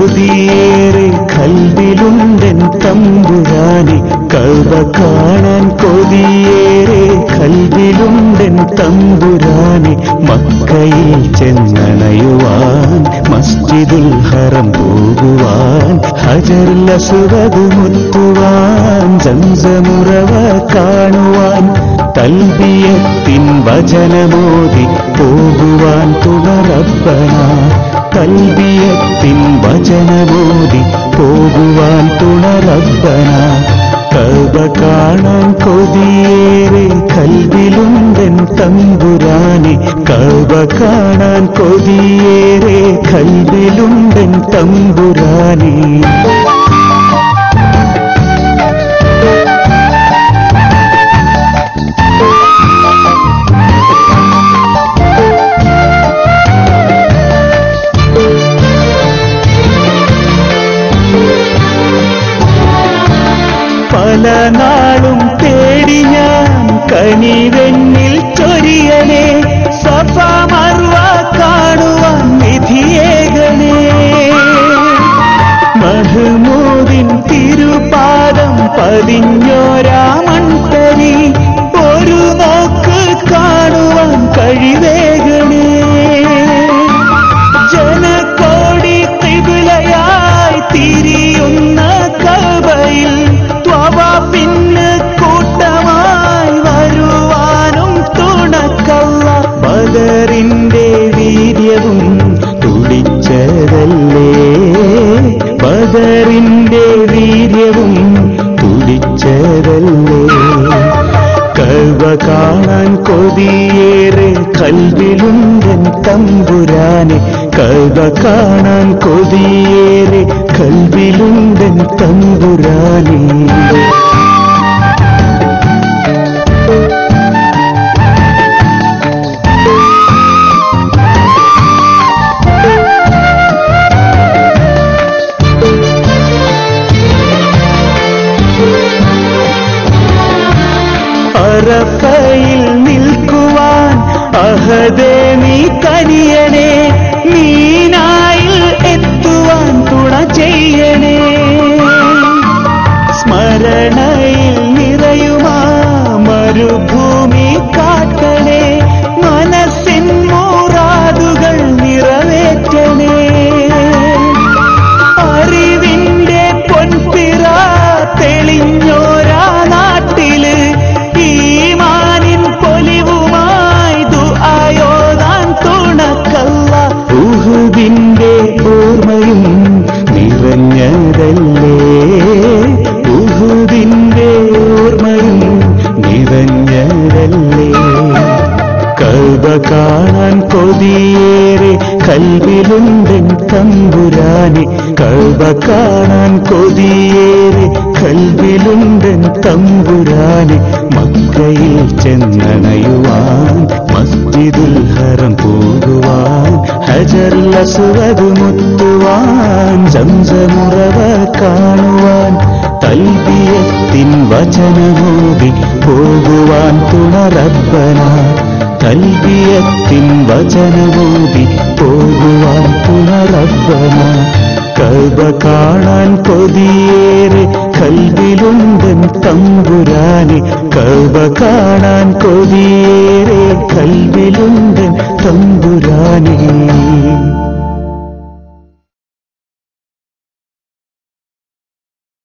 കൊതിയേറെ കൽവിലുണ്ടൻ തമ്പുരാനെ കൽവ കാണാൻ കൊതിയേറെ കൽവിലുണ്ടൻ തമ്പുരാനെ മക്കയിൽ ചെന്നണയുവാൻ മസ്ജിദുൽ ഹറം പോകുവാൻ ഹജറുൽ അസ്വദ് മുത്തുവാൻ ജംസമുറവ കാണുവാൻ തൽബിയത്തിൻ വചനമോദി പോകുവാൻ തുണറപ്പന തൽബിയത്തിൻ വചനമോദി പോകുവാൻ തുണറപ്പന കൽബ കാണാൻ കൊതിയേറെ കൽവിലുണ്ടൻ തമ്പുരാനെ കൽബ കാണാൻ കൊതിയേറെ കൽവിലുണ്ടൻ തമ്പുരാനെ പല നാളും തേടി ഞാൻ കനിവെണ്ണിൽ ചൊരിയനെ സഫ മറുവ കാണുവാൻ വിധിയേകണേ മഹ്മൂദിൻ തിരുപാദം പതിഞ്ഞോരാ മൺതരി ഒരു നോക്ക് കാണുവാൻ കഴിവേകണേ ജനകോടി തിബിലയായി തിരിയുന്ന കബയിൽ ത്വവാപ്പിന് കൂട്ടമായി വരുവാനും തുണക്കല്ല ബദറിന്റെ വീര്യവും തുടിച്ചതല്ലേ ബദറിന്റെ വീര്യവും തുടിച്ചതല്ലേ കൽവ കാണാൻ കൊതിയേറെ കൽവിലുണ്ടൻ തമ്പുരാനെ കൽവ കാണാൻ കൊതിയേറെ കൽവിലുണ്ടൻ തമ്പുരാനെ അറഫയിൽ നിൽക്കുവാൻ അഹദേ നീ കനിയണേ നീനായിൽ എത്തുവാൻ തുണ ചെയ്യണേ സ്മരണയിൽ നിറയുമാ മരുഭൂമി കാട്ടണേ മനസ്സിൻ മൂറാതുകൾ നിറവേറ്റണേ അറിവിന്റെ പൊൻപിറ തെളിഞ്ഞോരാ നാട്ടില് ഈമാനിൻ പൊലിവുമായി ദുആയോതാൻ തുണക്കല്ല ഉഹുദിന്റെ ഓർമ്മയും നിറഞ്ഞതല്ലേ ഉഹുദിന്റെ ഓർമ്മയും നിറഞ്ഞതല്ലേ കൽബ കാണാൻ കൊതിയേറെ കൽവിലുണ്ടൻ തമ്പുരാനെ കൽബ കാണാൻ കൊതിയേറെ കൽവിലുണ്ടൻ തമ്പുരാനെ മക്കയിൽ ചെന്നണയുവാൻ മസ്ജിദുൽ ഹറം പോകുവാൻ ഹജറുൽ അസ്വദ് മുത്തുവാൻ ജംസമുറവ കാണുവാൻ തൽബിയത്തിൻ വചനമോദി പോകുവാൻ തുണറബ്ബന തൽബിയത്തിൻ വചനമോദി പോകുവാൻ തുണറബ്ബന കൽബ കാണാൻ കൊതിയേറെ കൽവിലുണ്ടൻ തമ്പുരാനെ കൽബ കാണാൻ കൊതിയേറെ കൽവിലുണ്ടൻ തമ്പുരാനെ